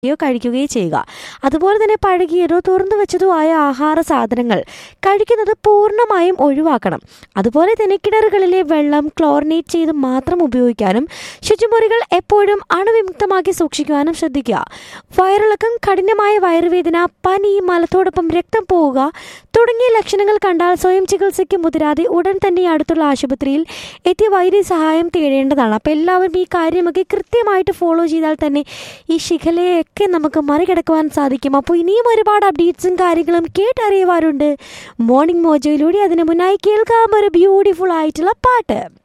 യോ കഴിക്കുകയോ ചെയ്യുക അതുപോലെ തന്നെ പഴകിയതോ തുറന്നു വെച്ചതോ ആയ ആഹാര സാധനങ്ങൾ കഴിക്കുന്നത് പൂർണ്ണമായും ഒഴിവാക്കണം അതുപോലെ തന്നെ കിണറുകളിലെ വെള്ളം ക്ലോറിനേറ്റ് ചെയ്ത് മാത്രം ഉപയോഗിക്കാനും ശുചിമുറികൾ എപ്പോഴും അണുവിമുക്തമാക്കി സൂക്ഷിക്കുവാനും ശ്രദ്ധിക്കുക വയറിളക്കം കഠിനമായ വയറുവേദന പനി മലത്തോടൊപ്പം രക്തം പോവുക തുടങ്ങിയ ലക്ഷണങ്ങൾ കണ്ടാൽ സ്വയം ചികിത്സയ്ക്ക് മുതിരാതെ ഉടൻ തന്നെ അടുത്തുള്ള ആശുപത്രിയിൽ എത്തി വൈദ്യസഹായം തേടേണ്ടതാണ് അപ്പോൾ എല്ലാവരും ഈ കാര്യമൊക്കെ കൃത്യമായിട്ട് ഫോളോ ചെയ്താൽ തന്നെ ഈ ശിഖലയൊക്കെ നമുക്ക് മറികടക്കുവാൻ സാധിക്കും അപ്പോൾ ഇനിയും ഒരുപാട് അപ്ഡേറ്റ്സും കാര്യങ്ങളും കേട്ടറിയുവാറുണ്ട് മോർണിംഗ് മോജയിലൂടെ അതിന് മുന്നായി കേൾക്കാം ഒരു ബ്യൂട്ടിഫുൾ ആയിട്ടുള്ള പാട്ട്